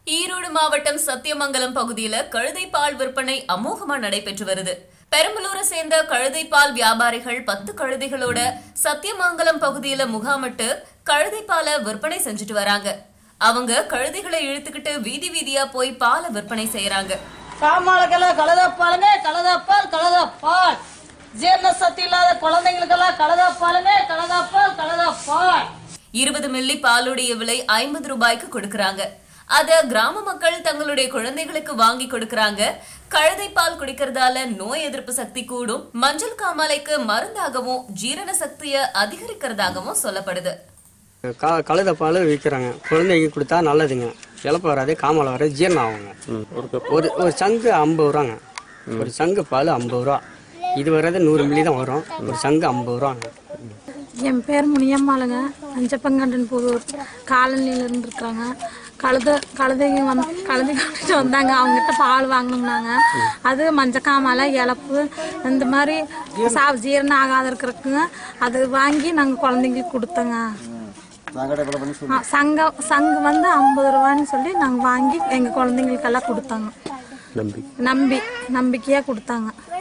ஈரோடு மாவட்டம் சத்தியமங்கலம் பகுதியில கழுதைப்பால் விற்பனை அமோகமா நடைபெற்று வருது பெரம்பலூரை சேர்ந்த கழுதைப்பால் வியாபாரிகள் பத்து கழுதைகளோட சத்தியமங்கலம் பகுதியில முகாமிட்டு கழுதைப்பாலை விற்பனை செஞ்சுட்டு வராங்க அவங்க கழுதைகளை இழுத்துக்கிட்டு வீதி வீதியா போய் பாலை விற்பனை செய்யறாங்க காமாளுக்கெல்லாம் கலதப்பாலுங்க கலதப்பால் கலதப்பால் ஜீரண சக்தி இல்லாத குழந்தைங்களுக்கெல்லாம் கலதப்பாலுங்க கலதப்பால் கலதப்பால் இருபது மில்லி பாலுடைய விலை ஐம்பது ரூபாய்க்கு கொடுக்கறாங்க அத கிராம மக்கள் தங்களுடைய குழந்தைகளுக்கு வாங்கி கொடுக்கறாங்க கழுதை பால் குடிக்கிறதால நோய் எதிர்ப்பு சக்தி கூடும் மஞ்சள் காமாலைக்கு மருந்தாகவும் ஜீரண சக்தியை அதிகரிக்கிறதாகவும் சொல்லப்படுது க கழுத பால் விற்கிறாங்க குழந்தைங்க கொடுத்தா நல்லதுங்க இழப்பு வராது காமலை வராது ஜீரணம் ஆகுங்க ஒரு ஒரு சங்கு ஐம்பது ரூபாங்க ஒரு சங்கு பால் ஐம்பது ரூபா இது வர்றது நூறு மில்லி தான் வரும் ஒரு சங்கு ஐம்பது ரூபாங்க என் பேர் முனியம்மாளுங்க அஞ்சப்பங்கண்டன் புதூர் காலனியில் இருந்துருக்காங்க கழுத கழுதைங்க வந்து கழுதை கொண்டுட்டு வந்தாங்க அவங்ககிட்ட பால் வாங்கினோம்னாங்க அது மஞ்சக்காமலை இழப்பு இந்த மாதிரி சா ஜீரணம் ஆகாத இருக்கிறதுக்குங்க அது வாங்கி நாங்கள் குழந்தைங்களுக்கு கொடுத்தோங்க ஆ, சங்கம் சங்கு வந்து ஐம்பது ரூபான்னு சொல்லி நாங்கள் வாங்கி எங்கள் குழந்தைங்களுக்கெல்லாம் கொடுத்தாங்க நம்பி நம்பி நம்பிக்கையாக கொடுத்தாங்க